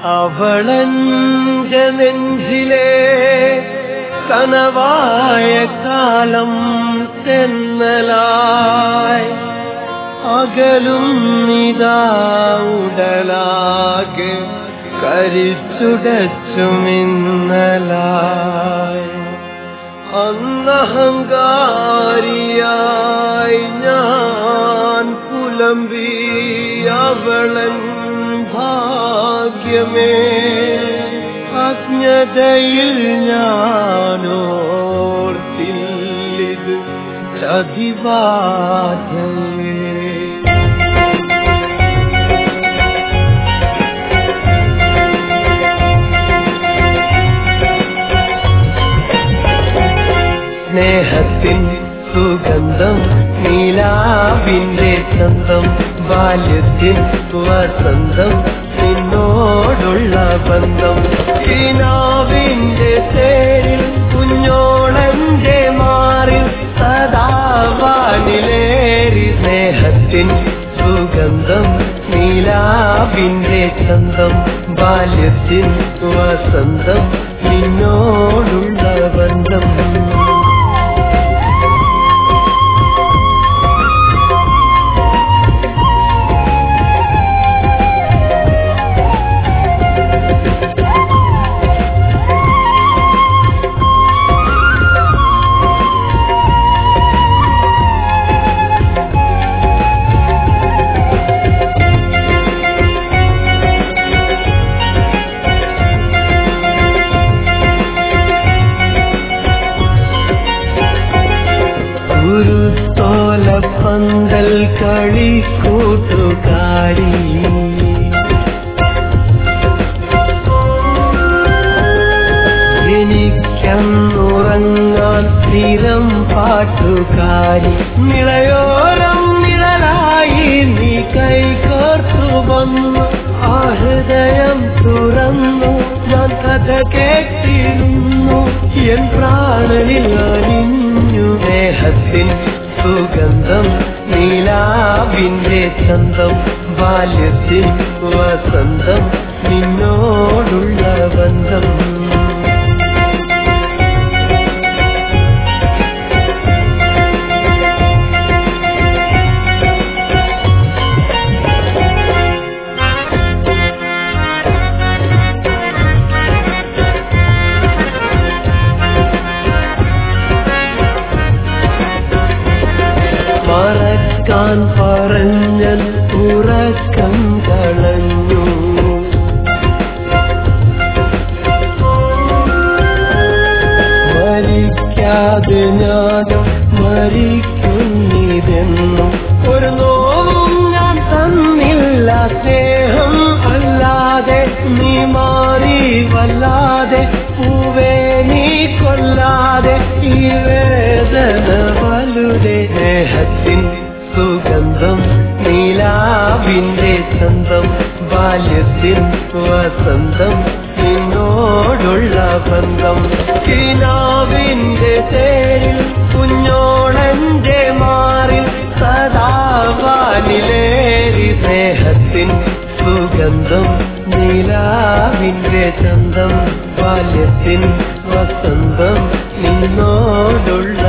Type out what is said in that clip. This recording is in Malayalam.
അവളഞ്ച നെഞ്ചിലെ കനവായ കാലം തെന്നലായി അകലും നിതാ ഉടലാകെ കരിച്ചുടച്ചുമിന്നലായി അന്നഹങ്കാരിയായി ഞാൻ പുലമ്പി അവളൻ ഭാഗ്യമേ അജ്ഞതയിൽ ഞാനോർത്തില്ലിത് ചതിവാധയേ സ്നേഹത്തിൻ സുഗന്ധം നീലാവിന്റെ ചന്തം ബാല്യത്തിൻ വസന്തം നിന്നോടുള്ള ബന്ധം ഈനാവിന്റെ തേരിൽ കുഞ്ഞോളന്റെ മാറിൽ സദാവാനിലേറി സ്നേഹത്തിൻ സുഗന്ധം നീലാവിന്റെ ചന്തം ബാല്യത്തിൻ വസന്തം നിന്നോടുള്ള ബന്ധം ഗുരുത്തോല പന്തൽ കളി കൂട്ടുകാരി എനിക്കന്നുറങ്ങാൻ സ്ഥിരം പാട്ടുകാരി നിളയോരം നിഴലായി നീ കൈകോർത്തു വന്നു ആ ഹൃദയം തുറന്നു ഞാൻ കഥ കേട്ടിരുന്നു എൻ പ്രാണനിൽ അലിഞ്ഞു സ്നേഹത്തിൻ സുഗന്ധം നീലാവിന്റെ ചന്തം ബാല്യത്തിൻ വസന്തം നിന്നോടുള്ള ബന്ധം മറക്കാൻ പറഞ്ഞൻ ഉറക്കം കളഞ്ഞു മരിക്കാതെ ഞാനും മരിക്കുന്നിതെന്നും ഒരു നോവും ഞാൻ തന്നില്ല സ്നേഹം അല്ലാതെ നീ മാറി വല്ലാതെ പൂവേ നീ കൊല്ലാതെ ഈ വേദന വലുതെ സ്നേഹത്തിൻ സുഗന്ധം നീലാവിന്റെ ചന്തം ബാല്യത്തിൻ വസന്തം നിന്നോടുള്ള ബന്ധം കിനാവിന്റെ തേരിൽ കുഞ്ഞോളന്റെ മാറിൽ സദാവാനിലേറി സ്നേഹത്തിൻ സുഗന്ധം നീലാവിന്റെ ചന്തം ബാല്യത്തിൻ വസന്തം നിന്നോടുള്ള